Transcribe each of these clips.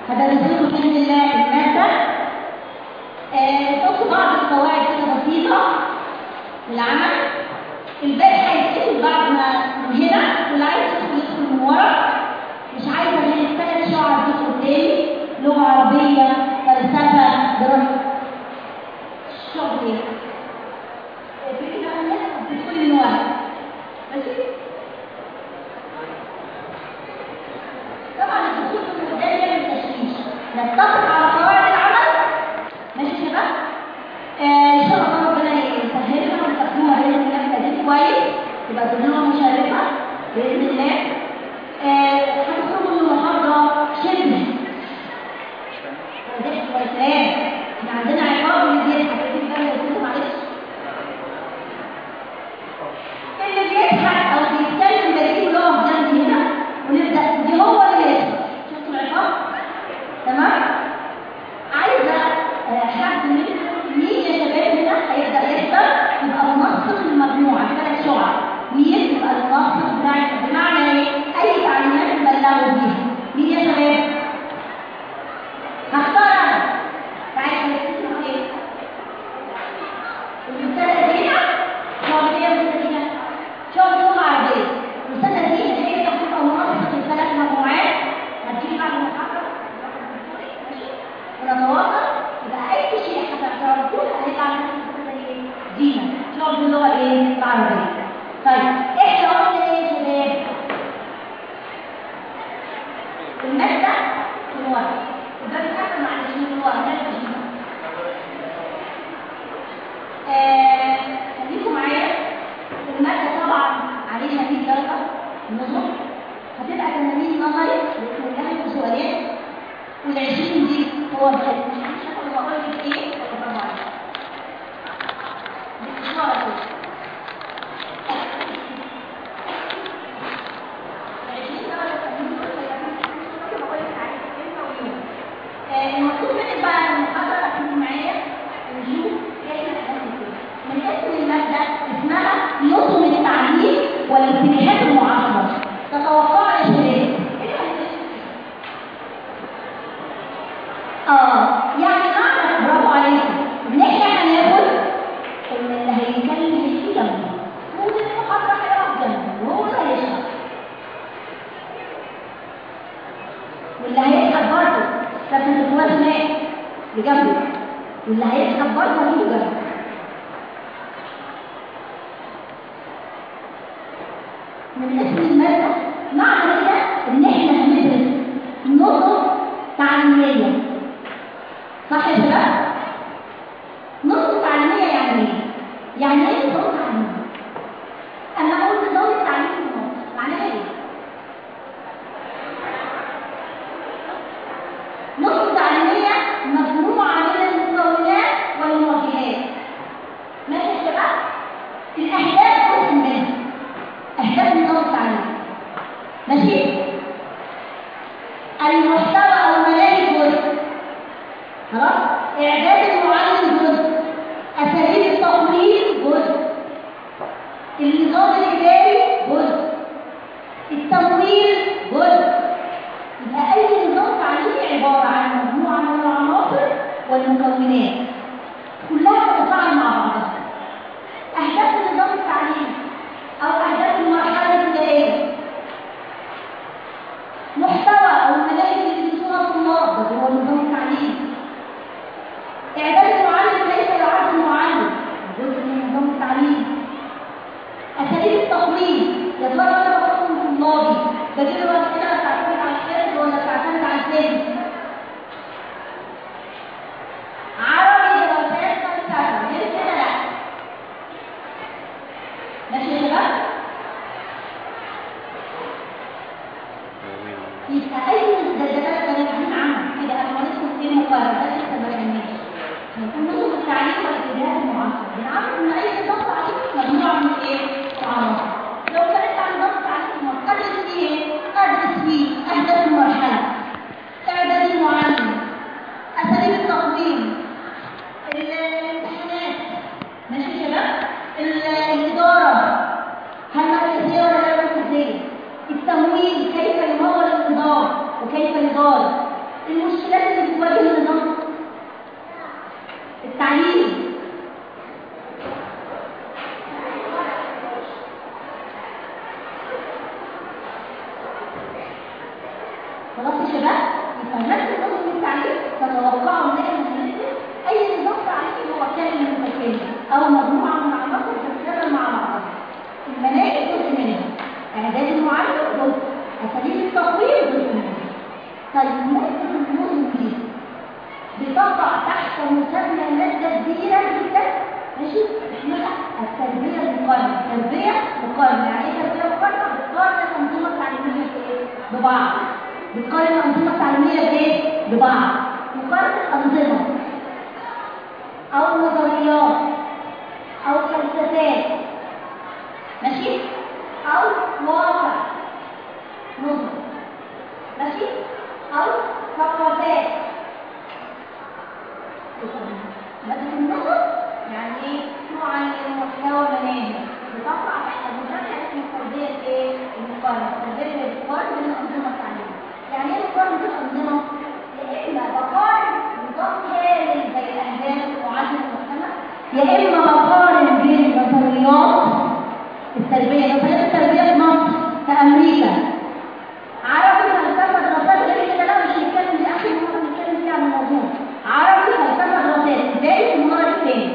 هدرسكم بإذن الله المادة تحط بعض القواعد كده بسيطة للعمل الباقي هيتقفل بعد ما من هنا واللي عايز يدخل يدخل من ورا مش عايزة من الثلاث شعر دول قدامي لغة عربية فلسفة دراسة شغل ايه؟ فكرة الناس بتدخل من ورا ماشي؟ طبعا الدخول من قدام يعمل تشويش نتفق على قواعد العمل ماشي يا شباب؟ آه، ان شاء الله ربنا يسهلنا وتفهموها باذن الله بتأديب كويس تبقى تجربه مشرفه باذن الله آه، هتخرجوا من المحاضره شبه ضحك وكلام احنا عندنا عقاب اللي بيضحك اكيد بقى قلت معلش اللي بيضحك او بيتكلم بلاقيه يقف جنبي هنا ونبدا دي هو اللي يضحك شفتوا العقاب تمام عايزه آه، حد منكم مين يا شباب هنا هيبدا يحضر يبقى منسق المجموعه ثلاث شعب مين يبقى المنسق بتاع بمعنى ايه اي تعليمات نبلغه بيها مين يا شباب هختار انا تعالى اسمه ايه الاستاذه دينا شعب ايه يا استاذه دينا شعب لغه عربيه الاستاذه دينا هي تبقى منسق الثلاث مجموعات هتجيلي بعد المحاضره ونتواصل يبقى اي شيء هتعرفوه هيطلع من دينا شعب اللغه الايه العربيه طيب احنا قلنا ايه يا شباب الماده من ورا يبقى بنتكلم معلش من ورا نرجع آه، خليكم معايا المادة طبعا عليها 100 درجة نظم هتبقى 80 نظري بإذن الله وسؤالين وال20 دي هو الخير مش عارفة هو بقول لك ايه ولا برافو عليك باختصار كده المطلوب منك بقى المحاضرة تكون معايا ونشوف ايه الأحداث الكتير. من اسم المادة اسمها نظم التعليم والاتجاهات المعاصرة تتوقع يا شباب ايه الأحداث؟ اه يعني معنى برافو عليكم ان احنا هناخد ان اللي هيتكلم هيجي جنبه ممكن المحاضرة هيقف جنبه وهو اللي هيشرح واللي هيضحك برضه كابتن الدكتور هناك اللي جنبه واللي هيضحك برضه هيجي جنبه من اسم المادة معنى كده ان احنا هندرس نظم تعليمية صح يا شباب؟ نظم تعليمية يعني ايه؟ يعني ايه نظام تعليمي؟ اما اقول نظام التعليم في مصر معناها ايه؟ نظم تعليمية مجموعة من المكونات والمواجهات ماشي يا شباب؟ الأهداف جزء منها أهداف النظام التعليمي ماشي؟ المحتوى أو المناهج جزء خلاص؟ إعداد المعلم جزء أساليب التقويم جزء النظام الإداري جزء التمويل جزء يبقى أي نظام تعليمي عبارة عن مجموعة من العناصر والمكونات كلها تتفاعل مع بعضها أهداف النظام التعليمي أو أهداف المرحلة الابتدائية محتوى أو المناهج اللي بيدرسوها الطلاب ده هو النظام التعليمي إعداد المعلم كيف يعد المعلم جزء من النظام التعليمي أساليب التقويم يا ترى أنا بقوم طلابي بجيب له أسئلة بتعتمد على الحفظ ولا بتعتمد على الفهم عربي دراسات فلسفة غير كده لا ماشي يا شباب يبقى أي مستجدات تنظيم عام كده قبل ما ندخل في المقارنة ده لسه ما كملش هيكون نظم التعليم والاتجاه المعاصر بنعرف ان اي نظام تعليم مجموعه من ايه؟ عناصر لو كانت عن نظام تعليم ادرس فيه ايه؟ ادرس فيه اهداف المرحله اعداد المعلم اساليب التقويم الامتحانات ماشي يا شباب؟ ال- الاداره هل مركزيه ولا غير مركزيه؟ التمويل كيف يمول النظام وكيف يدار المشكلات اللي بتواجه النظام التعليم خلاص يا شباب يبقى نفس النظم التعليم تتوقعوا ان احنا هندرس اي نظام تعليمي هو كامل متكامل او مجموعه من العناصر تشتغل مع بعضها المناهج جزء منها اعداد المعلم جزء اساليب التقويم جزء منها طيب نقطه النظم دي بتقع تحت مسمى ماده كبيره جدا ماشي اسمها التربيه المقارنه تربيه مقارنه يعني ايه تربيه مقارنه بتقارن الانظمه التعليميه بايه ببعض بتقارن الانظمه التعليميه بايه ببعض مقارنه الانظمه او نظريات او فلسفات ماشي او واقع نظر ماشي او ثقافات مادة النظر يعني ايه معلم محتوى مناهج بتقع تحت مسمى اسمه التربية الايه المقارنة التربية اللي بتقارن بين الأنظمة التعليمية يعني ايه بقارن بين الأنظمة؟ يا إما بقارن نظام كامل زي الأهداف ومعادلة المجتمع يا إما بقارن بين نظريات التربية نظريات التربية في مصر في أمريكا عربي فلسفة دراسات غير كده لا مش هنتكلم دي آخر مرة نتكلم فيها عن الموضوع عربي فلسفة دراسات ازاي في المرة الثاني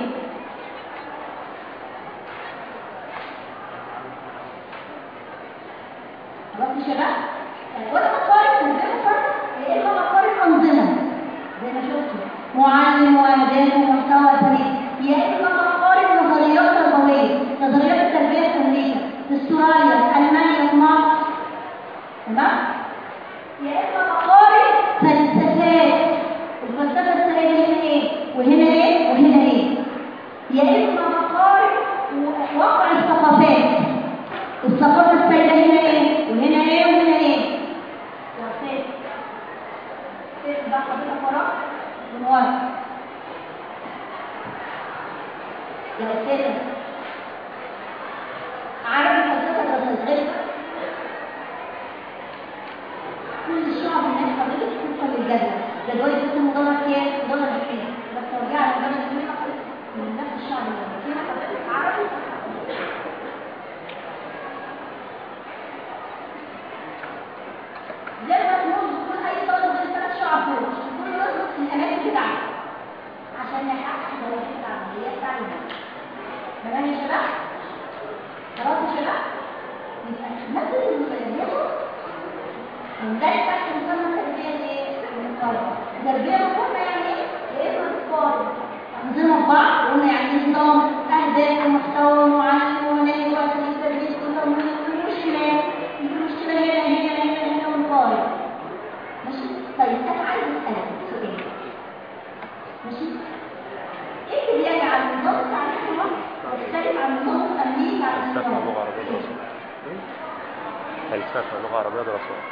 خلاص يا شباب وانا بقارن ازاي بقارن يا اما بقارن انظمه زي ما شفتوا معلم واهداف ومحتوى فريق يا اما بقارن نظريات تربويه نظريات التربيه في امريكا في استراليا في المانيا في مصر تمام يا اما بقارن فلسفات الفلسفه السائله هنا ايه وهنا ايه وهنا ايه يا اما بقارن واقع الثقافات الثقافه السائله هنا ايه وهنا ايه وهنا ايه وفين فين بقى حضرتك وراك من ورا يا استاذه عربي فلسفه دراسات غير كل الشعب هناك حضرتك طبقا للجدول جدول اسمه دولار كام دولار بكام بس ترجع على دولار كام من نفس الشعب اللي فينا حضرتك عربي زي ما تقول كل اي طالب من ثلاث شعب دول كل يظبط في الاماكن بتاعته عشان يحقق هدفه العمليه التعليميه تمام يا شباب خلاص يا شباب يبقى نفس المسؤوليات وذلك تحت مسمى التربيه الايه المقارنه التربيه المقارنه يعني ايه يا اما تقارن انظمه بعض قلنا يعني ايه نظام اهداف ومحتوى ومعلم ومناهج واساليب تدريس كلها مشكلات المشكله هنا هنا هنا هنا ونقارن ماشي طيب انا عايز اسالك سؤال ماشي ايه اللي بيجعل النظام التعليمي في مصر يختلف عن النظام الامريكي عن فلسفة النظام لغة عربية دراسات فلسفة لغة عربية دراسات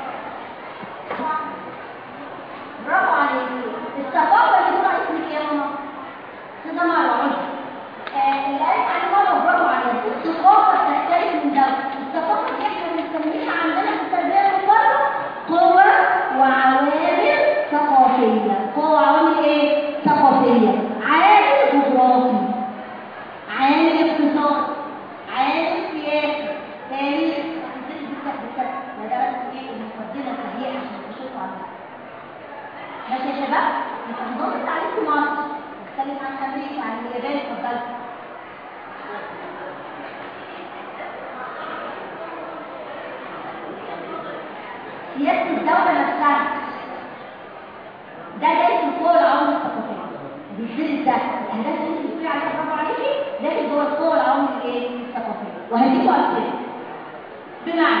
برافو عليك الثقافة اللي طلعت اسمك يا ماما كده مع العرف اللي قالت على مرة برافو عليك الثقافة تختلف من ده الثقافة دي احنا بنسميها عندنا في التربية المقارنة قوة وعوامل ثقافية قوة وعوامل ايه؟ ثقافية عامل جغرافي عامل اقتصاد عامل سياسي تاريخ ده ده بس ايه المقدمة السريعة عشان تشوفوا عنها ماشي يا شباب يبقى نظام التعليم في مصر مختلف عن امريكا عن اليابان اتفضل سياسه الدوله نفسها ده جاي في القوى العوامل الثقافيه بيصير ده الاهداف اللي انت بتقولي عليها برافو عليكي داخل جوه القوى العوامل الايه الثقافيه وهديكوا امثله بمعنى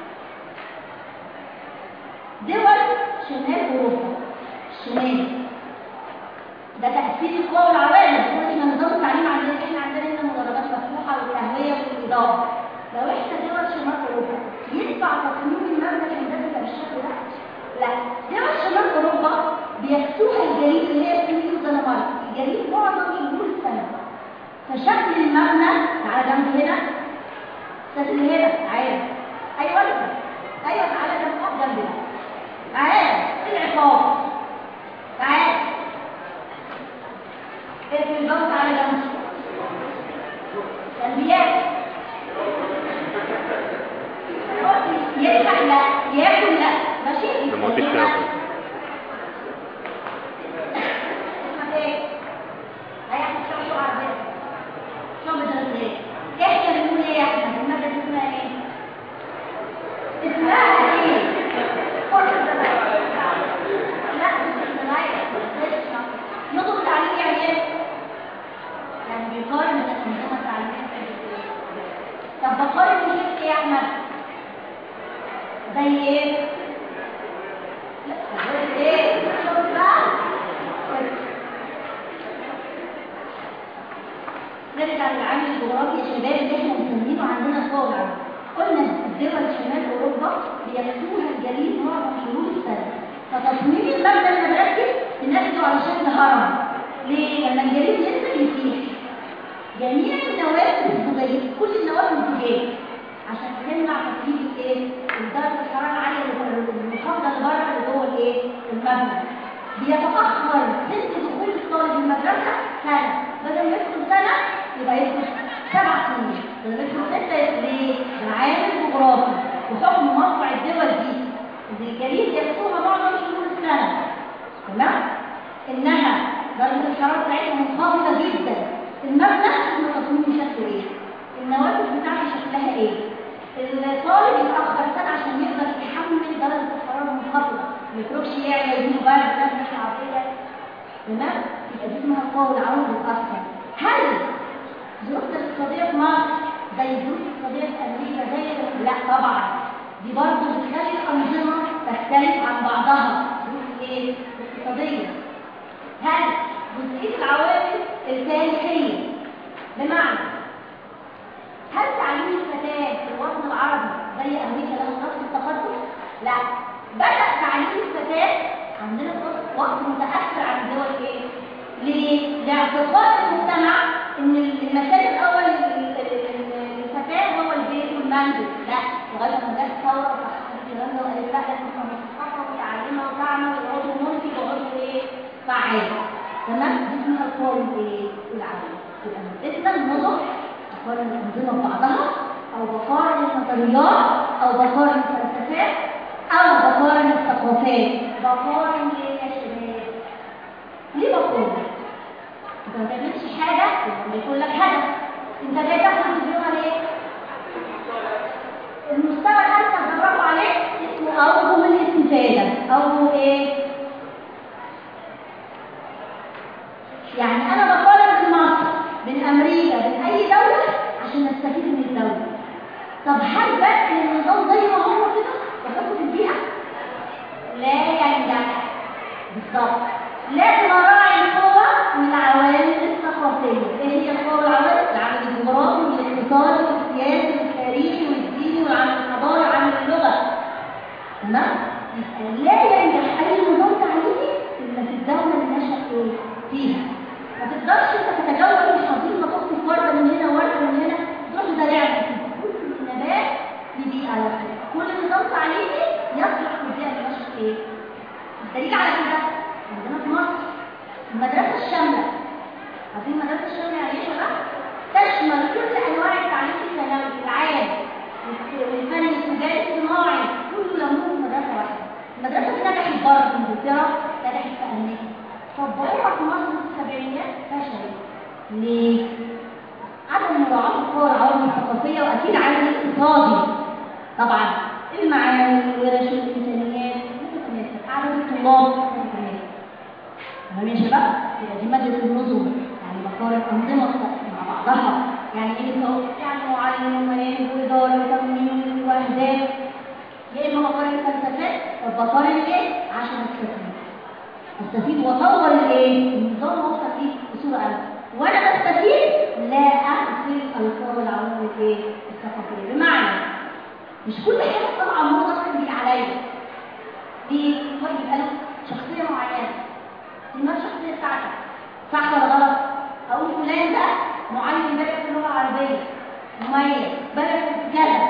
دول شمال اوروبا الشمال ده تأثير القوى والعوامل بنقول احنا نظام التعليم عندنا احنا عندنا هنا مدرجات مفتوحة والتهوية والإضاءة لو احنا دول شمال أوروبا ينفع تصميم المبنى الهندسي بالشكل ده؟ لا دول شمال أوروبا بيكسوها الجليد اللي هي سويد والدنمارك الجليد معظم شهور السنة فشكل المبنى تعالى جنب هنا استاذ اللي هنا تعالى ايوه انت ايوه تعالى جنب جنب ده تعالى العقاب فتصميم المبنى المدرسي بناخده على شكل هرم ليه؟ لما الجليد ينزل يسيح جميع النوافذ الزجاجية كل النوافذ الزجاجية عشان تمنع تسريب الايه؟ درجة الحرارة العالية المنخفضة اللي بره اللي جوه الايه؟ المبنى بيتأخر سن دخول الطالب المدرسة سنة بدل ما يدخل سنة يبقى يدخل سبع سنين بدل ما يدخل ستة يدخل ايه؟ العامل جغرافي وحكم موقع الدول دي اللي الجليد يدخلها معظم شهور السنة تمام؟ إنها درجة الحرارة بتاعتها منخفضة جدا المبنى اسمه تصميم شكله ايه؟ النوافذ بتاعته شكلها ايه؟ الطالب يتأخر سنة عشان يقدر يحمل درجة الحرارة المنخفضة ما يخرجش يعلى يجيله برد ده مش عارفية تمام؟ يبقى دي اسمها القوة العروض الأكثر هل ظروف الاقتصادية في مصر زي الظروف الاقتصادية في أمريكا زي لا طبعا دي برضه بتخلي الأنظمة تختلف عن بعضها ظروف الايه؟ الاقتصادية هل جزئية العوامل التاريخية بمعنى هل تعليم الفتاة في الوطن العربي زي أمريكا له نفس التقدم؟ لا بدأ تعليم الفتاة عندنا في وقت متأخر عن الدول ايه؟ ليه؟ لاعتقاد المجتمع ان المكان الأول للفتاة هو البيت والمنزل لا لغاية ما جت ثورة وتحققت الكلام ده وقالت لا لازم تبقى مثقفة ومتعلمة وتعمل وعضو منتج وعضو ايه؟ فعال تمام؟ دي اسمها القوى الايه؟ العامة يبقى إذا النظم بقارن الأنظمة ببعضها أو بقارن النظريات أو بقارن الفلسفات أو بقارن الثقافات بقارن ليه يا شباب؟ ليه بقارن؟ أنت ما تعملش حاجة لما يكون لك هدف أنت جاي تاخد الدبلومة ليه؟ المستوى الأمثل برافو عليه اسمه أوجه الاستفادة أوجه إيه؟ يعني أنا بقارن بين مصر بين أمريكا بين أي دولة عشان نستفيد من الدولة طب هل بس النظام زي ما هو كده يحط البيئة؟ لا ينجح بالظبط لازم أراعي القوة والعوامل الثقافية إيه هي القوة والعوامل؟ العامل الجغرافي والاقتصادي والسياسي والتاريخي والديني والعامل الحضاري وعامل اللغة تمام؟ يبقى لا ينجح أي نظام تعليمي إلا في الدولة اللي نشأ فيها ما تقدرش انت تتجول الحضيض ما تخطف ورده من هنا ورده من هنا تروح زرعها كل نبات لبيئه له كل نظام تعليمي يصلح للبيئه اللي ماشيه ايه الدليل على كده عندنا في مصر المدرسه الشامله عارفين المدرسه الشامله يعني ايه بقى تشمل كل انواع التعليم الثانوي العام والفني التجاري الصناعي كله يمر في مدرسه واحده المدرسه دي نجحت بره في انجلترا نجحت في امريكا طبقوها في مصر في السبعينات فشلت ليه؟ عدم مراعاة القوى العوامل الثقافية وأكيد عامل اقتصادي طبعا المعامل والورش والإنسانيات متتناسب عدد الطلاب متتناسب تمام يا شباب؟ يبقى دي مادة النظم يعني بقارن أنظمة مع بعضها يعني ايه بالظبط؟ يعني معلم ومناهج وإدارة وتنظيم وأهداف يا إما بقارن الفلسفات طب بقارن إيه؟ عشان أستفيد استفيد واطور الايه النظام واوصل فيه بصوره اعلى وانا بستفيد لا اغفل القوى العوامل الايه الثقافيه بمعنى مش كل حاجه طالعه موضه تيجي عليا دي طيب انا شخصيه معينه دي ما الشخصيه بتاعتك صح ولا غلط اقول فلان ده معلم بدأ في اللغه العربيه مميز بدأ في كذا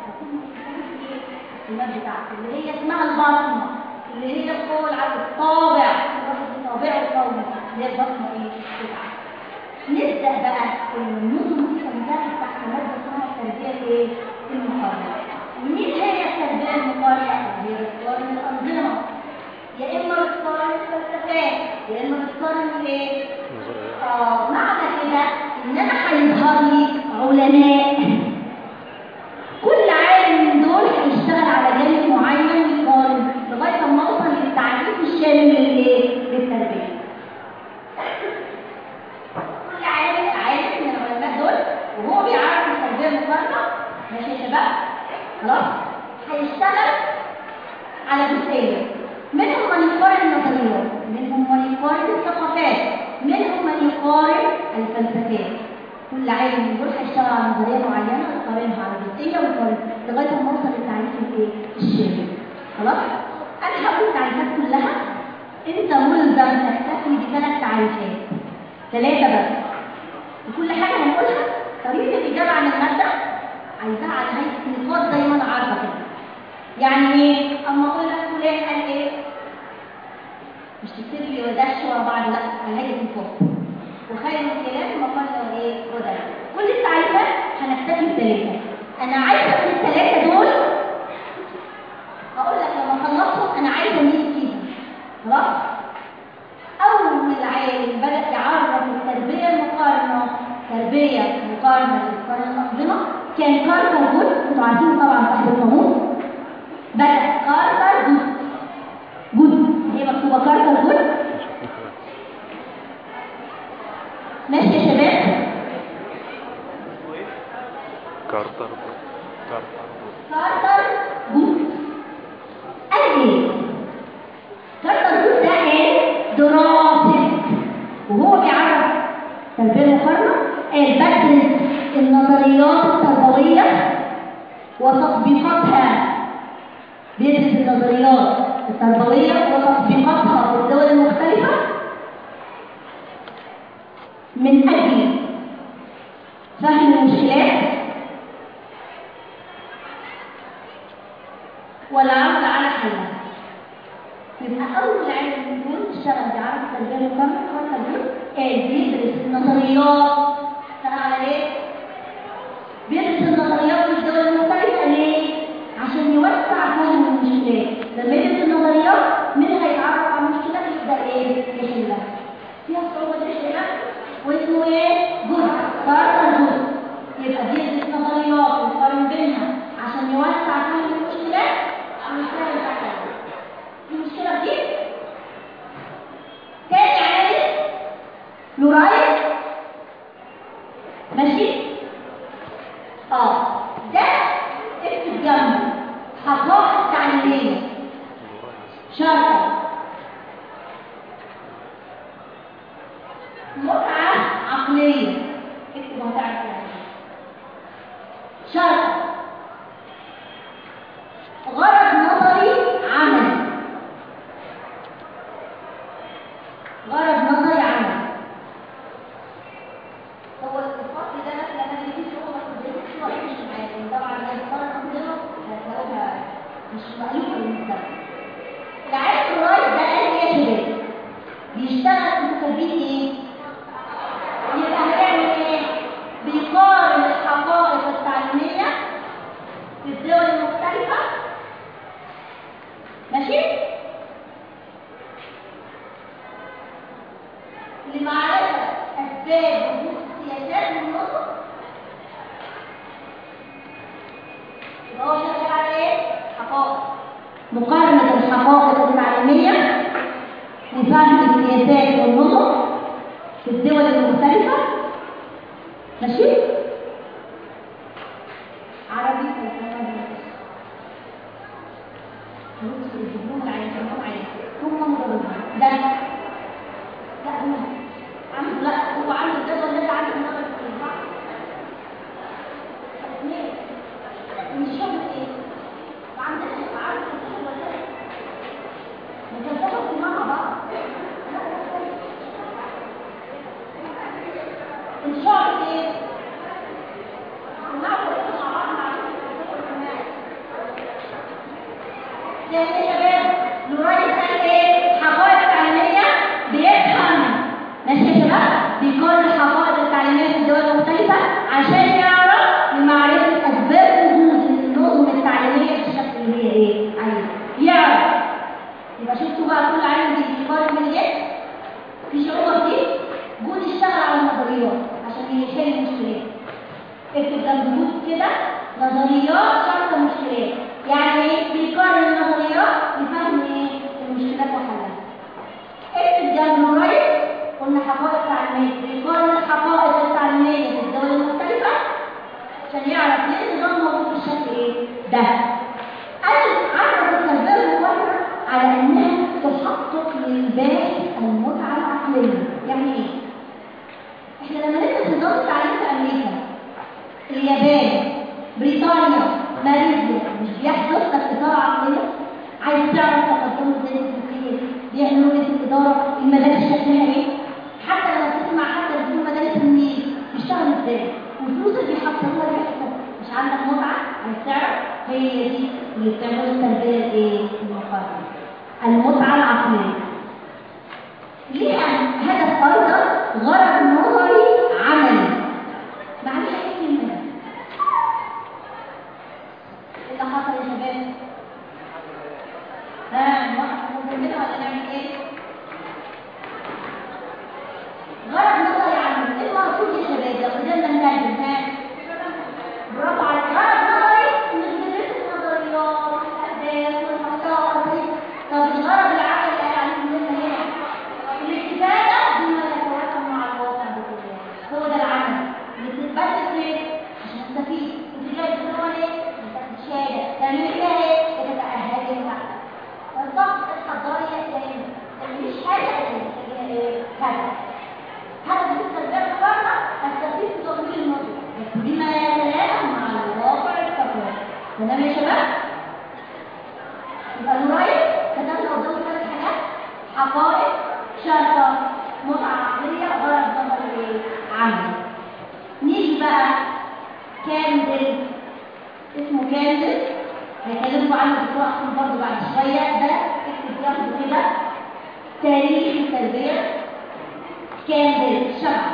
السمات بتاعته اللي هي اسمها البصمه اللي هي القوة العدد الطابع طابعه القوي اللي هي البصمة ايه بتاعته نبدأ بقى النظم دي تنتهي تحت مادة اسمها التربية الايه المقارنة مين هي التربية المقارنة؟ هي بتقارن الأنظمة يا إما بتقارن الفلسفات يا إما بتقارن الايه؟ اه معنى كده إن أنا هيظهر لي علماء كل عالم من دول هيشتغل على جانب معين يقارن لغايه ما اوصل للتعريف الشامل للايه؟ للتربيه. كل عالم عالم من العلماء دول وهو بيعرف التربيه المقارنه ماشي يا شباب؟ خلاص؟ هيشتغل على جزئين منهم من يقارن النظريات، منهم من يقارن الثقافات، منهم من يقارن الفلسفات. كل عالم من دول هيشتغل على نظريه معينه ويقارنها على جزئيه ويقارن لغايه ما اوصل للتعريف الايه؟ الشامل. خلاص؟ انا هقول التعريفات كلها انت ملزم تكتفي بثلاث تعريفات ثلاثة بس وكل حاجة هنقولها طريقة الإجابة عن المادة عايزاها على هيئة نقاط زي ما أنا عارفة كده يعني إيه؟ أما أقول لك فلان قال إيه؟ مش تكتب لي ودش ورا بعض لا على هيئة نقاط وخير الكلام ما قال إيه؟ ودش كل التعريفات هنكتفي بثلاثة أنا عايزة في الثلاثة دول هقول لك لما خلصهم أنا عايزة مين فيهم خلاص؟ أول عالم بدأ يعرف التربية المقارنة تربية مقارنة للقرن الأنظمة كان كارتر جود انتوا عارفين طبعا صاحب القانون بدأ كارتر جود جود هي مكتوبة كارتر جود ماشي يا شباب كارتر كارتر كارتر جود قال ايه؟ كارتر جود ده قال دراسة وهو بيعرف تربية المقارنة قال بدرس النظريات التربوية وتطبيقاتها بيدرس النظريات التربوية وتطبيقاتها في الدول المختلفة من أجل فهم المشكلات والعمل على حلها يبقى أول علم من دول اشتغل بعرف التربية المقارنة هو التربية قال بيدرس النظريات اشتغل على ايه؟ بيدرس النظريات في الدول المختلفة ليه؟ عشان يوسع فهم المشكلات لما يدرس النظريات مين هيتعرف على المشكلات يبدأ ايه؟ يحلها فيها صعوبة يحلها واسمه ايه؟ جزء كارتر جزء يبقى بيدرس نظريات ويقارن بينها عشان يوسع فهم المشكلات المشكلة اللي تحتها المشكلة دي تاني عالم لورايت ماشي اه ده اكتب جنبه حقائق تعليمية شرطة متعة عقلية اكتب وهتعرف يعني شرطة غرض نظري عملي غرض نظري عملي هو الفصل ده مثلا انا اللي فيه صعوبه في الدروس شويه مش معايا طبعا هي القرار عندنا هتلاقوها مش مألوفه للمستقبل العالم الرايت ده قال ايه يا شباب بيشتغل في تثبيت ايه؟ يبقى هيعمل ايه؟ بيقارن الحقائق التعليميه في الدول المختلفه ماشي؟ لمعرفة أسباب وجود السياسات والنظم يبقى هو شغال على إيه؟ حقائق مقارنة الحقائق التعليمية لفهم السياسات والنظم في الدول المختلفة ماشي؟ عربي فلوس الدبلوم العالمية هم مدربين ده لا هو عنده لا هو عنده الجدول اللي عنده النظر في البحر اثنين مش شغل ايه وعندنا عارف الشغل ده مكتبه مع بعض ان شاء الله ايه نعرف مع بعض مع يا شباب نراجع قال ايه حقائق تعليميه بيفهم ماشي يا شباب بيقارن الحقائق التعليميه في الدول المختلفه عشان يعرف لمعرفه اسباب وجود النظم التعليميه بالشكل اللي هي ايه عايزه يعرف يبقى شفتوا بقى كل عالم بيقارن من ايه في شعوبه دي جود اشتغل على النظريات عشان يحل المشكلات اكتب جنب جود كده نظريات شرط المشكلات يعني ايه بيقارن النظريات لفهم ايه المشكلات وحلها اكتب جنب رايت قلنا حقائق تعليميه بيقارن الحقائق التعليميه في الدول المختلفه عشان يعرف ليه النظام موجود بالشكل ايه ده قال عرف التربيه المقارنه على انها تحقق للباحث المتعه العقليه يعني ايه احنا لما ندرس نظام التعليم في امريكا اليابان بريطانيا ماليزيا مش بيحدث لك اثاره عقليه عايز تعرف تقدموا ازاي في التفكير بيعملوا ايه في الإدارة المدارس شكلها إيه حتى لما تسمع حتى بتقول مدارس النيل بيشتغل إزاي والفلوس اللي بيحصلوها دي حتى مش عندك متعة عايز تعرف هي دي اللي بتعمل التربية الإيه المقارنة المتعة العقلية ليها هدف أيضا غرض نظري عملي معلش ايه كلمة ده؟ ايه اللي حصل يا شباب؟ ها واحد ممكن كده ولا نعمل ايه؟ غرض نظري عملي ايه المقصود يا شباب؟ لو قدرنا نترجم ها؟ برافو عليك غرض نظري انك تدرس النظريات والاهداف والمقاصد طب الغرض العملي اللي قال عليه مهم هنا الاستفادة بما يتوافق مع الواقع بكله هو ده العمل اللي بتتبدل ليه؟ عشان تستفيد انت جاي تقول ايه؟ انت شهادة تعمل فيها ايه؟ تتأهل للمعرفة بالظبط الحضارية يعني مش حاجة ايه؟ هدف هدف التربية القرارة استفيد بتطوير النظر بس بما يتلائم مع الواقع الثقافي تمام يا شباب؟ يبقى نرايد كتبنا قدام ثلاث حاجات حقائق شرطة متعة عقلية غرض نظري عملي نيجي بقى كاندل اسمه كاندل هيكلمكم عنه دكتور احسن برضه بعد شوية ده اكتب ياخده كده تاريخ التربية كاندل شرع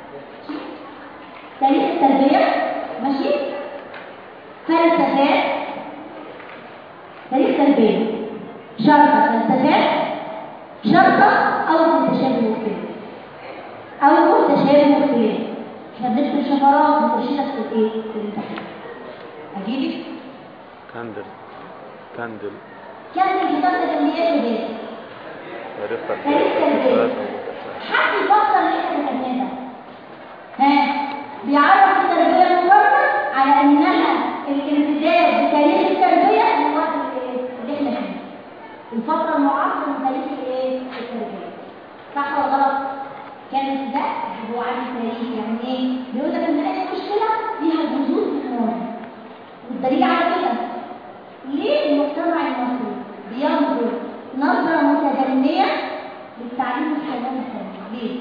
تاريخ التربية ماشي فلسفات تاريخ تربية شرطة فلسفات شرطة أو متشابه وكتاب أو متشابه وكتاب احنا بنكتب شفرات ونرشدك في الايه؟ في الامتحان أجيبك كاندل كاندل كان الكتاب ده كان بيقول ايه؟ تاريخ تاريخ تربية تربية. المدرسة حد يفسر اللي احنا خدناه ده ها بيعرف التربية المقارنة على انها الامتداد بتاريخ التربية للوقت اللي اللي احنا فيه الفترة المعاصرة من تاريخ الايه؟ التربية صح ولا غلط؟ كان ده هو عن التاريخ يعني ايه؟ بيقول لك ان اي مشكلة ليها جذور في الماضي والدليل على كده ليه المجتمع المصري بينظر نظرة متدنية للتعليم الحيواني الثاني؟ ليه؟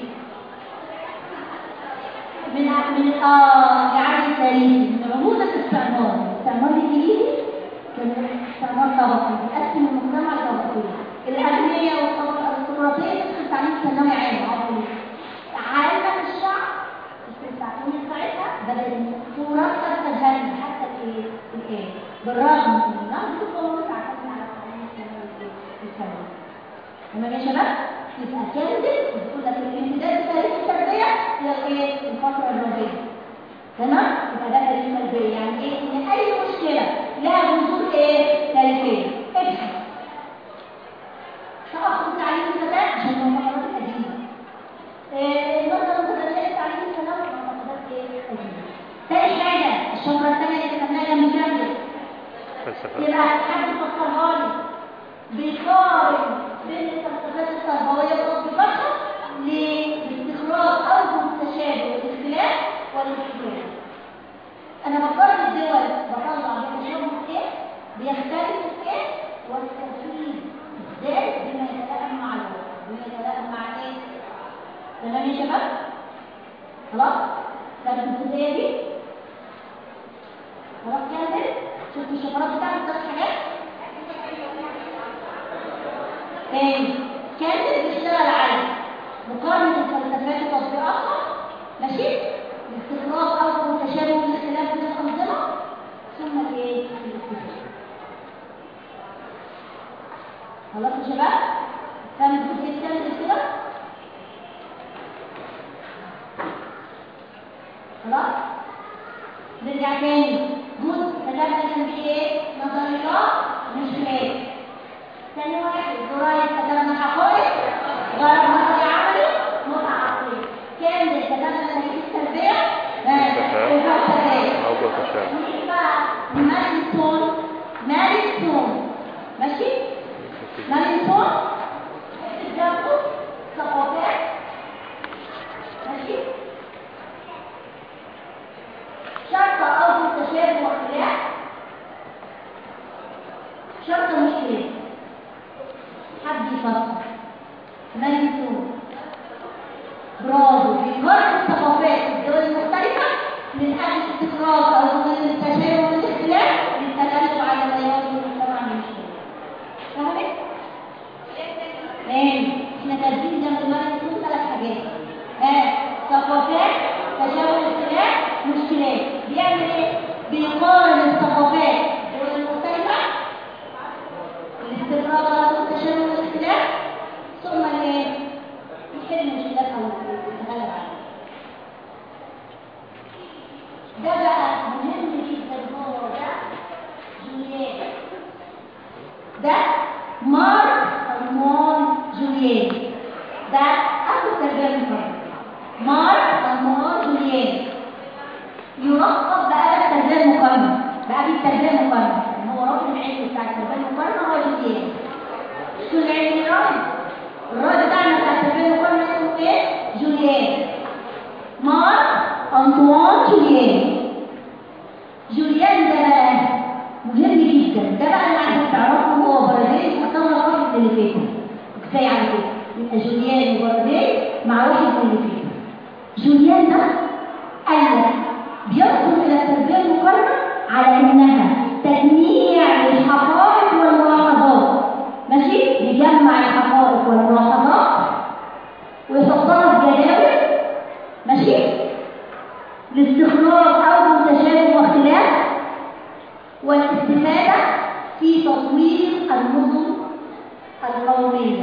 من من اه يعني التاريخي من عمود الاستعمار الاستعمار الانجليزي كان استعمار طبقي بيقسم المجتمع لطبقتين الاغنياء والطبقه الارستقراطيه تدخل تعليم ثانوي عام عضوي عامه الشعب في التعليم ساعتها بدات ترتب تجهل حتى الايه الايه بالرغم من ان نهضه القوم تعتمد على التعليم الثانوي الثانوي تمام يا شباب يبقى كاندل بتقول لك الامتداد تاريخ التربيه الى الايه الفتره الرابعه تمام يبقى ده تاريخ التربيه يعني ايه ان اي مشكله لها جذور ايه تاريخيه ابحث تاخر تعليم الفتاه عشان المعتقدات القديمه إيه، النظره المتدنيه للتعليم الثانوي معتقدات ايه قديمه تاني حاجه الشفره الثانيه اللي كتبناها جنب كاندل فلسفة يبقى حد يفسرها لي بيقارن بين الفلسفات التربويه وتطبيقاتها لاستخراج اوجه التشابه والاختلاف والاختلاف انا بقارن الدول بطلع بيتشابهوا في ايه بيختلفوا في ايه والتركيز ازاي بما يتلائم مع الوقت بما يتلائم مع ايه تمام يا شباب خلاص ده الجزئيه دي خلاص كده شفتوا الشفرات بتاعت ثلاث حاجات تاني كانت بتشتغل على مقارنة الفلسفات وتطبيقاتها ماشي استخراج أو تشابه والاختلاف بين الأنظمة ثم الايه؟ الاكتشاف خلاص يا شباب؟ فاهم الجزء الثالث كده؟ خلاص؟ نرجع تاني جزء كتبنا جنبيه ايه؟ نظريات مشكلات ثاني واحد دراية كتبنا حقائق غرض نظري عملي متعة عقلية كامل كتبنا تاريخ التربية الفلسفات أو تشابه نيجي بقى مارينستون مارينستون ماشي؟ مارينستون اكتب جنبه ثقافات ماشي؟ شرطة أو تشابه واختلاف شرطة مشكلة حد يفكر مانيتون برافو بيقارن الثقافات الدول المختلفة من أجل استخراج أو من التشابه والاختلاف للتغلب على ما يواجه المجتمع من مشكلة فهمت؟ تاني احنا ترتيب جنب المانيتون ثلاث حاجات ها ثقافات تشابه الاختلاف مشكلات بيعمل ايه؟ بيقارن الثقافات الدول المختلفة الاستخراج أو التشابه والاختلاف ثم الايه؟ يحل المشكلات او يتغلب عليها ده بقى مهم جدا هو ده جوليان ده مارك أرمون جوليان ده أخو التربية المفردة مارك أرمون جوليان يلقب بأبي التربية المقارنة بأبي التربية المقارنة يعني هو رجل العلم بتاع التربية المقارنة هو جوليان شو العلم الراجل الراجل بتاعنا بتاع التربية المقارنة اسمه ايه؟ جوليان مارك أنطوان جوليان جوليان ده بقى مهم جدا ده بقى اللي عايزك تعرفه هو برازيل محتوى واحد من اللي فاتوا كفايه على كده يبقى جوليان وبرازيل مع واحد من اللي فاتوا جوليان ده قال لك بينظر الى التربيه المقارنه على انها تجميع للحقائق والملاحظات ماشي يجمع الحقائق والملاحظات ويحطها في جداول ماشي لاستخراج او متشابه واختلاف والاستفادة في تطوير النظم القومية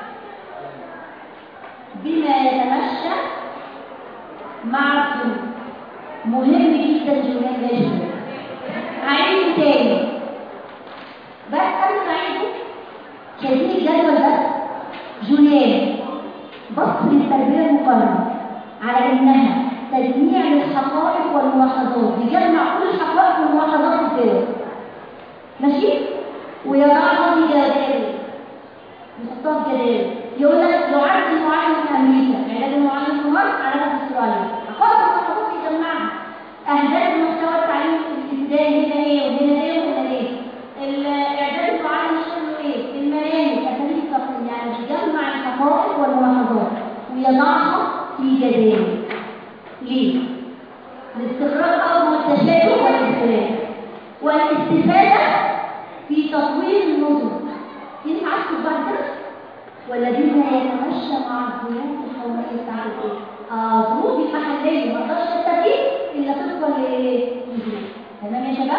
بما يتمشى مع السلوك مهم جدا جوليان ده جدا هعيده تاني بس قبل ما اعيده شايفين الجدول ده جوليان بص للتربية المقارنة على انها تجميع للحقائق والملاحظات بيجمع كل الحقائق والملاحظات الدول ماشي ويضعها في جداول يحطها في جداول يقول لك لو عندي معلم في امريكا علاج المعلم في مصر علاج في استراليا حقائق والملاحظات يجمعها اهداف المحتوى التعليمي الابتدائي هنا ايه وهنا ايه وهنا ايه الاعداد المعلم شكله ايه المناهج اساليب التقييم يعني بيجمع الحقائق والملاحظات ويضعها في جداول ليه؟ لاستخراج أمر التشابه والاختلاف والاستفادة في تطوير النظم ينفع أكتب بعد كده؟ والذين يتمشى مع الظروف القومية بتاعت ايه؟ آه ظروف المحلية ما اقدرش استفيد إلا طبقا للظروف تمام يا شباب؟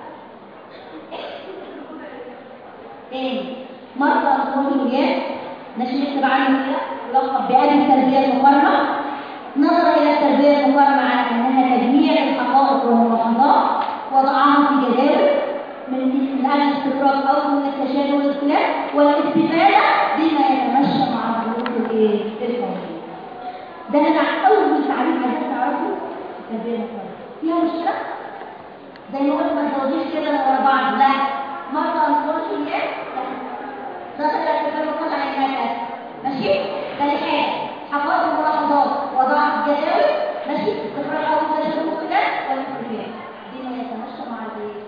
تاني مرة أنطونيو نشر اختبار كده يلقب بأبي التربية المقارنة نظر إلى التربية المقارنة على أنها تجميع الحقائق والملاحظات وضعها في جداول من من أجل استخراج أو من التشابه والاختلاف والاستفادة بما يتمشى مع الظروف الإيه؟ القومية. ده أنا أول تعريف عايزك تعرفه التربية المقارنة. فيها مشكلة؟ زي ما قلت ما تزوديش كده ورا بعض لا مرة أنصار لا ده طلع التربية المقارنة على إنها ماشي؟ ده الحاجة حقائق الملاحظات وضعها في جداول ماشي استخراج أول تشابه واختلاف والاستفادة بما يتمشى مع الايه؟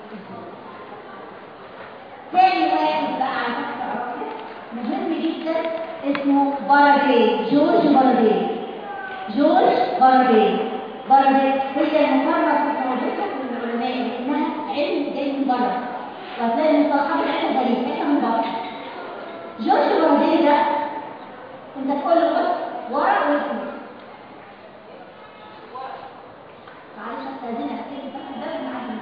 تاني واحد بقى عايزك تعرفه مهم جدا اسمه بارادي جورج بارادي جورج بارادي بارادي هي المقارنة في موضوعها من العلماء انها علم جاي من بره وهتلاقي المصطلحات بتاعتها غريبة احنا من بره جورج بارادي ده انت تقول له بص ورا واسمه معلش استاذنك كده بس الباب معاك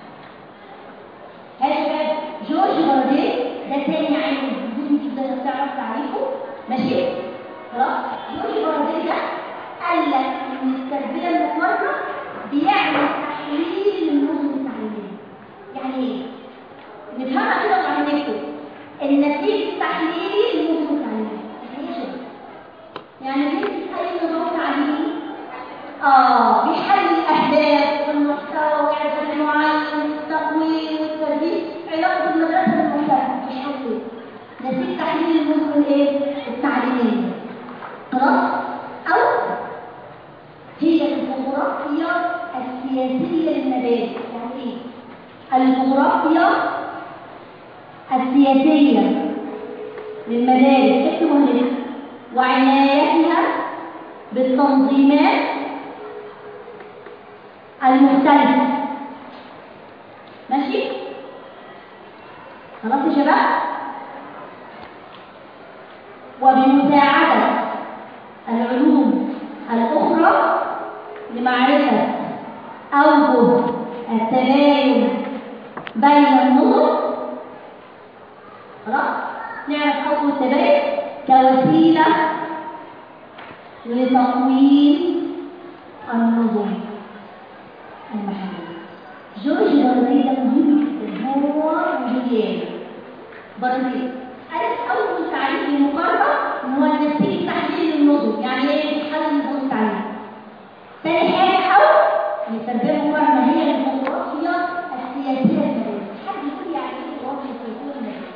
ها يا شباب جورج بارديه ده تاني عين مهم جدا انك تعرف تعريفه ماشي خلاص جورج بارديه ده قال لك ان التربيه المقارنه بيعمل تحليل للنظم التعليميه يعني ايه نفهمها كده وبعدين نكتب النتيجه تحليلي للنظم التعليميه يعني ايه يا شباب يعني بيمسك اي نظام تعليمي اه بيحلل الاهداف والمحتوى واعداد المعلم والتقويم والتدريس علاقه المدرسه بالمجتمع بيحلل نتيجه تحليل النظم الايه التعليميه خلاص او هي الجغرافيا السياسيه للمدارس يعني ايه الجغرافيا السياسيه للمدارس اكتبوا هنا وعنايتها بالتنظيمات المختلفة ماشي؟ خلاص يا شباب؟ وبمساعدة العلوم الأخرى لمعرفة أوجه التباين بين النظم خلاص نعرف أوجه التباين كوسيلة لتقويم النظم المحلية جورج بارودي ده مهم جدا هو وجوليان بارودي ألف أول تعريف للمقاربة إن هو النسيج تحليل النظم يعني إيه بتحلل نظام التعليم تاني حاجة أو إن التربية المقارنة هي الجغرافيا السياسية للمدارس حد يقول يعني إيه جغرافيا السياسية للمدارس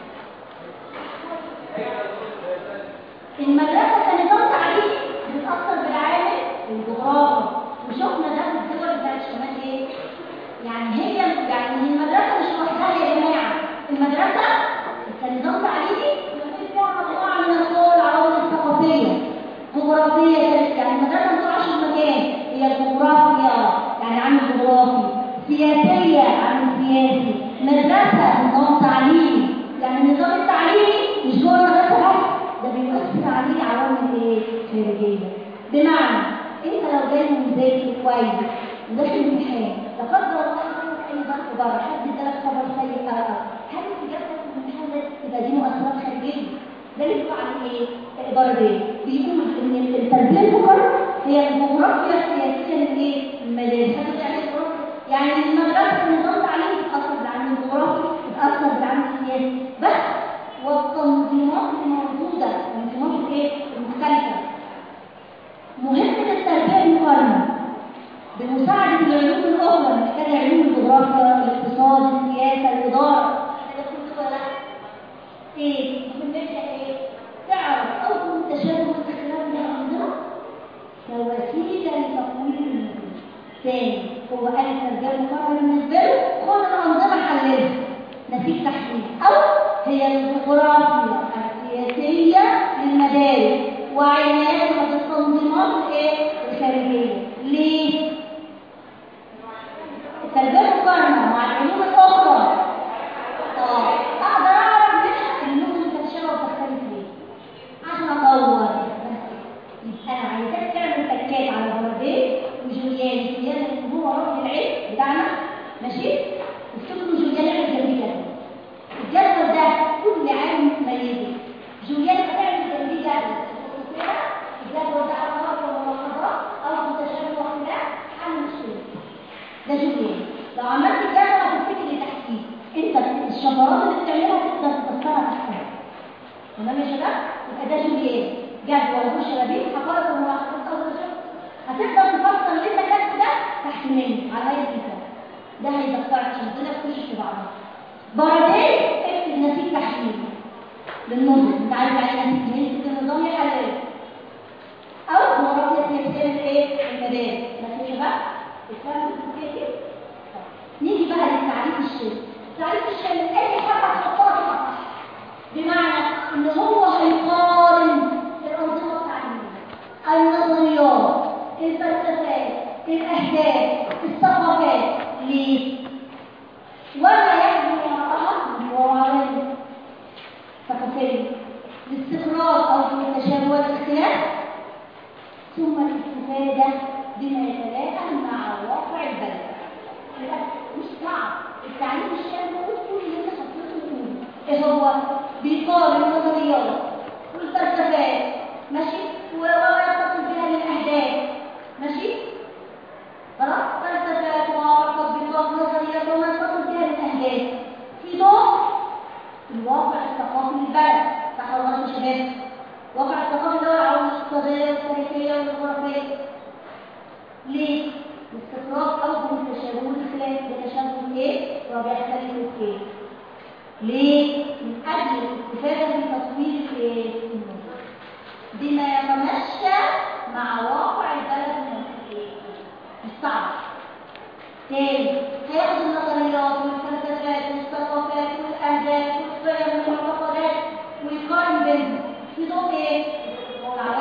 المدرسة كنظام تعليمي بتأثر بالعامل الجغرافي وشفنا ده في الدول بتاعت الشمال ايه؟ يعني هي يعني المدرسة مش لوحدها يا جماعة المدرسة كنظام تعليمي يكون فيها مجموعة من الصور العوامل الثقافية جغرافية يعني المدرسة ما تقعش في مكان هي جغرافيا يعني عامل جغرافي سياسية عامل سياسي مدرسة نظام تعليمي يعني النظام التعليمي مش جوه المدرسة بس ده بيؤثر عليه عوامل ايه؟ خارجية بمعنى انت لو جاي مذاكر كويس وداخل امتحان لا قدر الله حصل اي ظرف بره حد ادالك خبر سيء او او هل استجابتك في الامتحان ده تبقى دي مؤثرات خارجيه ده اللي بيقول عليه ايه؟ ضربين بيقول ان التربيه المقارنه هي الجغرافيا السياسيه للايه؟ المدارس هتقول يعني ايه جغرافيا؟ يعني المدرسه النظام تعليمي بتاثر بالعامل الجغرافي بتاثر بالعامل السياسي بس والتنظيمات الموجوده التنظيمات الايه؟ المختلفه مهمة التربية المقارنة بمساعدة العلوم الأخرى محتاجة علوم الجغرافيا، الاقتصاد، السياسة، الإدارة، هذا كله ولا إيه؟ مهمتها إيه؟ تعرف أول تشابه والاختلاف بين الأنظمة كوسيلة لتقويم النتيجة. تاني هو قال التربية المقارنة بالنسبة له خد الأنظمة حللها نتيجة تحليل أو هي الجغرافيا السياسية للمدارس وعنايتها بالتنظيمات الايه الخارجيه ليه التربيه المقارنه مع العلوم الاخرى اه اقدر اعرف منها النمو متشابه وتختلف ليه عشان اطور يبقى انا عايزاك تعمل تكات على بردين وجوليان جوليان اللي هو رجل العلم بتاعنا ماشي اكتبوا جوليان اعمل جنبي جدول الجدول ده كل عالم متميزه جوليان هتعمل جنبي جدول الجدول ده أمراض وملاحظات أو متشابه واختلاف حل مشكلة ده جوليان لو عملت الجدول هتفتكر اللي تحتيه انت الشفرات اللي بتعملها تقدر تفسرها تحتها تمام يا شباب؟ يبقى ده جوليان جدول ابو شبابيك حقائق وملاحظات أو تشابه هتقدر تفسر اللي انت كاتبه ده تحت مني على اي كتاب ده هيدفعك عشان الدنيا تخش في بعضها بعدين اكتب نتيجة تحليل للنظم انت عارف يعني نتيجة نتيجة النظام يا حلال او جغرافيا سياسيه الايه المدارس بس يا شباب الكلام ده كده نيجي بقى للتعريف الشامل التعريف الشامل اي حاجه تحطها تبقى صح بمعنى ان هو هيقارن الانظمه التعليميه النظريات الفلسفات الاهداف الثقافات ليه وما يحمل وراءها من وراء ثقافيه الاستقرار او التشابه والاختلاف ثم الاستفادة بما يتلائم مع واقع البلد مش صعب التعليم الشامل هو كل اللي انت حطيته منه ايه هو بيقارن النظريات والفلسفات ماشي وما يتصل بها للاهداف ماشي خلاص فلسفات وواقع تطبيقات نظريات وما يتصل بها للاهداف في ضوء الواقع الثقافي للبلد صح ولا غلط يا شباب واقع الثقافي ده العوامل الاقتصادية والتاريخية والجغرافية ليه؟ الاستقرار أو التشابه والاختلاف بتشابه ايه؟ وبيختلف ايه؟ ليه؟ من أجل الاستفادة من تطوير ايه؟ بما يتمشى مع واقع البلد من ايه؟ مش صعب تاني هياخد النظريات والفلسفات والثقافات والأهداف والقيم والمعتقدات ويقارن بينهم في ضوء ايه؟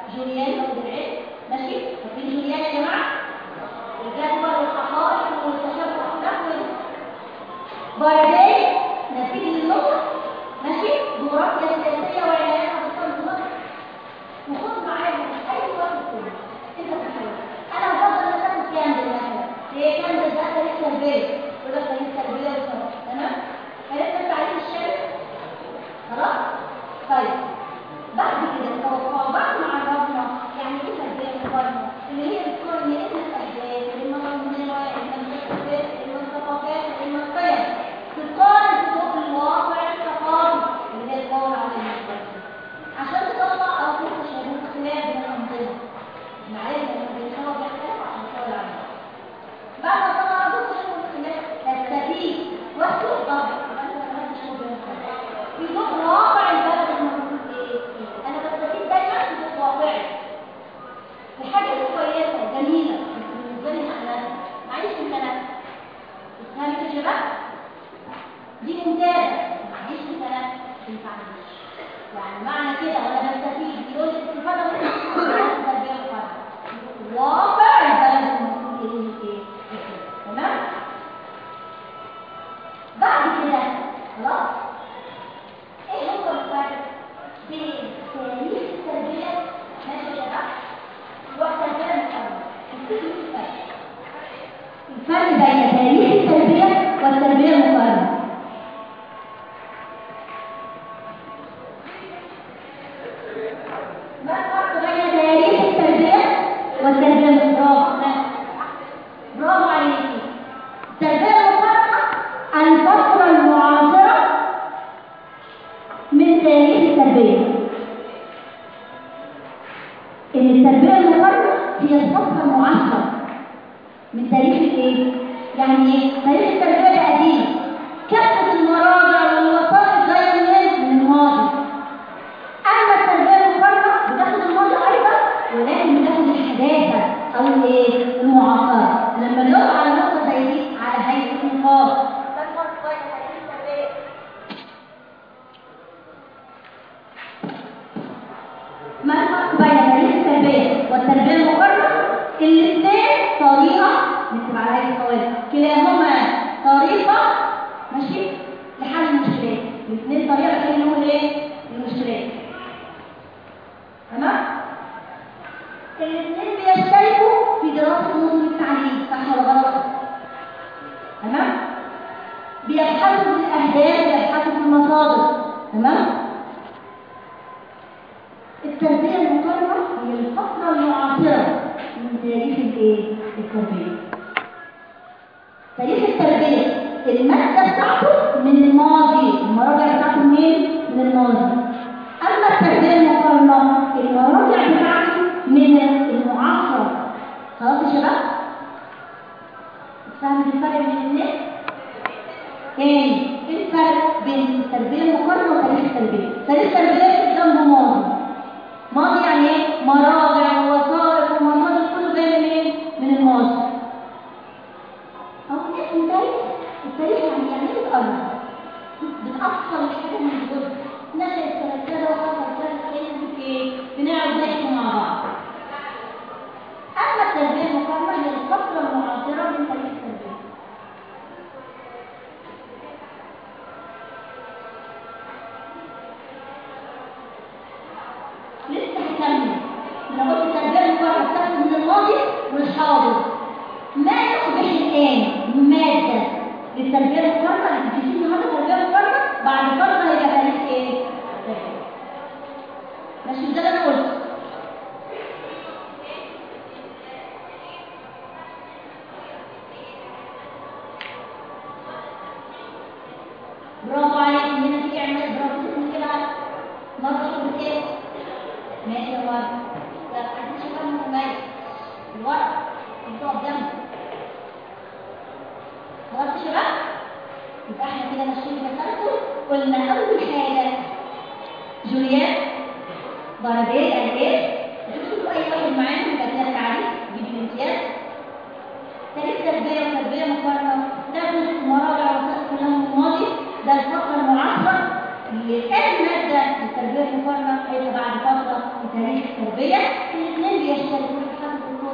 جوليان او العلم ماشي فاكرين جوليان يا جماعه الجدول والحقائق والتشابه الاخلاق باردين نتيجه للغه ماشي جغرافيا سياسيه وعلميه وخصوصا وخد معايا اي وقت كله انت تحاول انا هفضل ان تاخد كامل مثلا هي كامل ده تاريخ تربيه يقول لك تاريخ تربيه وصناعه تمام عرفنا التعريف الشامل خلاص طيب بعد كده التوقع بعد ما عرفنا يعني ايه تربيه مقارنه اللي هي بتكون من ايه الاهداف المنظمات المنطقات المنطقات المنطقيه تقارن فوق الواقع الثقافي اللي هي القول على المستقبل عشان تطلع او تشابه اختلاف بين الانظمه معرفه ان الانسان بيختلف عشان يقول عنه بعد ما طلع ابو تشابه اختلاف تستفيد وتشوف طبعا في ضوء واقع البلد الموجود ايه انا بستفيد دايما في ضوء واقعي الحاجه دي كويسه جميله بس بالنسبه لي انا معيش امكانات تفهمي يا شباب دي ممتازه معيش امكانات تنفعنيش يعني معنى كده وانا بستفيد يقول لي استفاده من التربيه القادمه واقع البلد الموجود ايه ايه تمام بعد كده خلاص ايه هو الفرق بين تاريخ التربيه ماشي يا شباب والتربيه المقارنه الفرق الفرق بين تاريخ التربيه والتربيه المقارنه ما الفرق بين تاريخ التربيه والتربيه المقارنه برافو عليكي التربيه المقارنه الفتره المعاصره من تاريخ التربية إن التربية المقارنة هي الفترة المعاصرة من تاريخ الإيه؟ يعني إيه؟ تاريخ التربية القديم كافة المراجع والوثائق جاية منين؟ من الماضي أما التربية المقارنة بتاخد الماضي أيضا ولكن بتاخد الحداثة أو الإيه؟ المعاصرة لما نقف على نقطة زي دي على هيئة نقاط ده الفرق بين تاريخ التربية ما الفرق بين تاريخ التربية والتربية المقارنة؟ الاثنين طريقة نكتب على هذه القوالب كلاهما طريقة ماشي لحل المشكلات الاثنين طريقة لحل لهم الايه؟ المشكلات تمام؟ الاثنين بيشتركوا في دراسة نظم التعليم صح ولا غلط؟ تمام؟ بيبحثوا في الأهداف بيبحثوا في المصادر تمام؟ التربية المقارنة هي الفترة المعاصرة من تاريخ الايه؟ التربية. تاريخ التربية المادة بتاعته من الماضي، المراجع بتاعته منين؟ من الماضي. أما التربية المقارنة المراجع بتاعته من المعاصرة. خلاص يا شباب؟ فاهم الفرق بين الاثنين؟ تاني ايه الفرق بين التربية المقارنة وتاريخ التربية؟ تاريخ التربية جنبه ماضي. ماضي يعني ايه مراجع ووثائق ومصادر كله جاي منين من الماضي او اسم تاريخ التاريخ يعني يعني ايه بتقرب بتأصل الحاجة من الجزء نشأت سنة كذا وحصل كذا كده ايه بنقعد نحكي مع بعض اما التربية المقارنة هي الفترة المعاصرة من تاريخ التربية لسه هكمل انا قلت التربيه المقارنه بتاخد من الماضي والحاضر ما يصبح الان ماده للتربيه المقارنه اللي بتدرسين النهارده تربيه مقارنه بعد فتره هيبقى تاريخ ايه؟ ماشي ده اللي انا قلته برافو عليك هنا تيجي اعمل برافو اسمك كده مرة شغل ايه؟ ماشي يا ورد لا عايزين شغل مميز الورق انتوا قدامنا خلاص يا شباب يبقى احنا كده ماشيين بتسلسل قلنا اول حاجه جوليان باراديه قال ايه؟ شوفوا اي واحد معانا يبقى كده تعريف يجيب الامتياز تاريخ تربيه وتربيه مقارنه تاخد مراجع وثائق كلها من الماضي ده الفتره المعاصره اللي كان ماده التربيه المقارنه هيبقى بعد فتره في تاريخ التربيه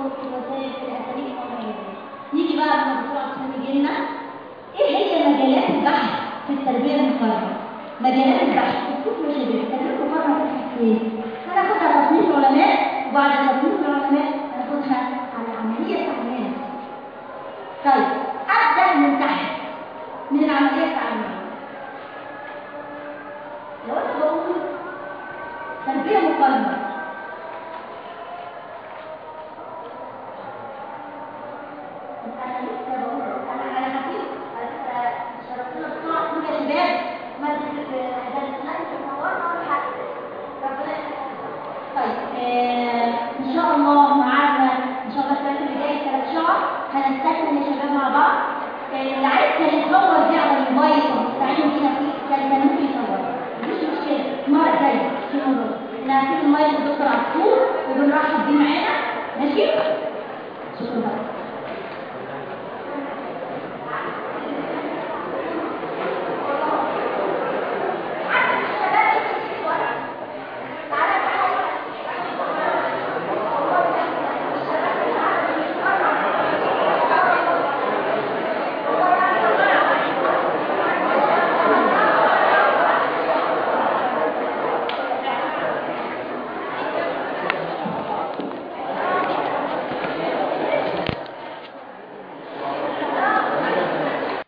الطرق في الوسائل في الاساليب وما الى ذلك نيجي بقى لما الدكتور عثمان يجي لنا ايه هي مجالات البحث في التربيه المقارنه مجالات البحث الطفل والشباب التربيه المقارنه بتبحث ايه هناخدها تصنيف العلماء وبعد تصنيف العلماء هناخدها على العمليه التعليميه طيب ابدا من تحت من العمليه التعليميه لو انا بقول تربيه مقارنه انا لسه بقول انا انا حكيت شرفتنا بسرعه كل يا شباب ما درسناش في الموضوع ولا حاجه ربنا يخليكم طيب آه، ان شاء الله معانا ان شاء الله الثلاث اللي جاي ثلاث شهر هنستكمل يا شباب مع بعض آه، اللي عايز كان يصور دي على الموبايل ويستعين بيها فيه كان كان ممكن يصور مفيش مشكله المره الجايه في موضوع احنا هنسيب المايك للدكتور عصفور